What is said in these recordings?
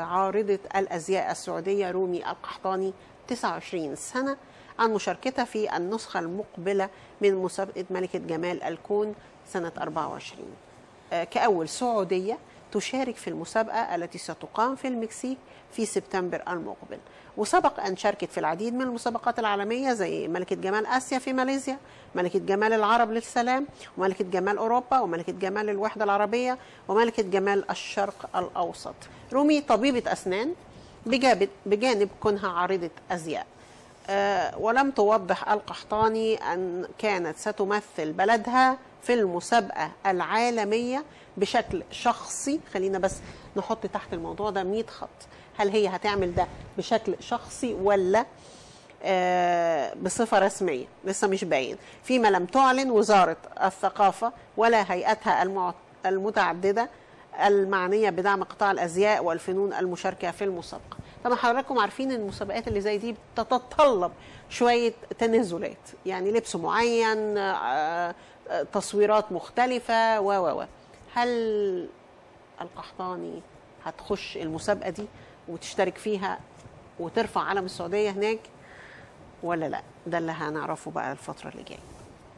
عارضة الأزياء السعودية رومي القحطاني 29 سنة عن مشاركتها في النسخة المقبلة من مسابقة ملكة جمال الكون سنة 24 آه، كأول سعودية تشارك في المسابقة التي ستقام في المكسيك في سبتمبر المقبل وسبق أن شاركت في العديد من المسابقات العالمية زي ملكة جمال آسيا في ماليزيا ملكة جمال العرب للسلام وملكة جمال أوروبا وملكة جمال الوحدة العربية وملكة جمال الشرق الأوسط رومي طبيبة أسنان بجانب, بجانب كونها عارضة أزياء آه، ولم توضح القحطاني أن كانت ستمثل بلدها في المسابقة العالمية بشكل شخصي خلينا بس نحط تحت الموضوع ده 100 خط هل هي هتعمل ده بشكل شخصي ولا آه، بصفة رسمية لسه مش باين فيما لم تعلن وزارة الثقافة ولا هيئتها المع- المتعددة المعنية بدعم قطاع الأزياء والفنون المشاركة في المسابقة طبعا حضراتكم عارفين ان المسابقات اللي زي دي بتتطلب شوية تنازلات يعني لبس معين آه، آه، تصويرات مختلفة و و و هل القحطاني هتخش المسابقة دي وتشترك فيها وترفع علم السعودية هناك ولا لا ده اللي هنعرفه بقى الفترة اللي جاية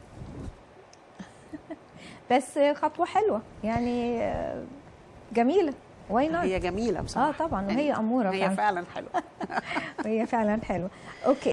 بس خطوه حلوه يعني آه، جميله واي نوت هي جميلة بصراحة اه طبعا وهي اموره هي فعلا فعلا حلوة وهي فعلا حلوه اوكي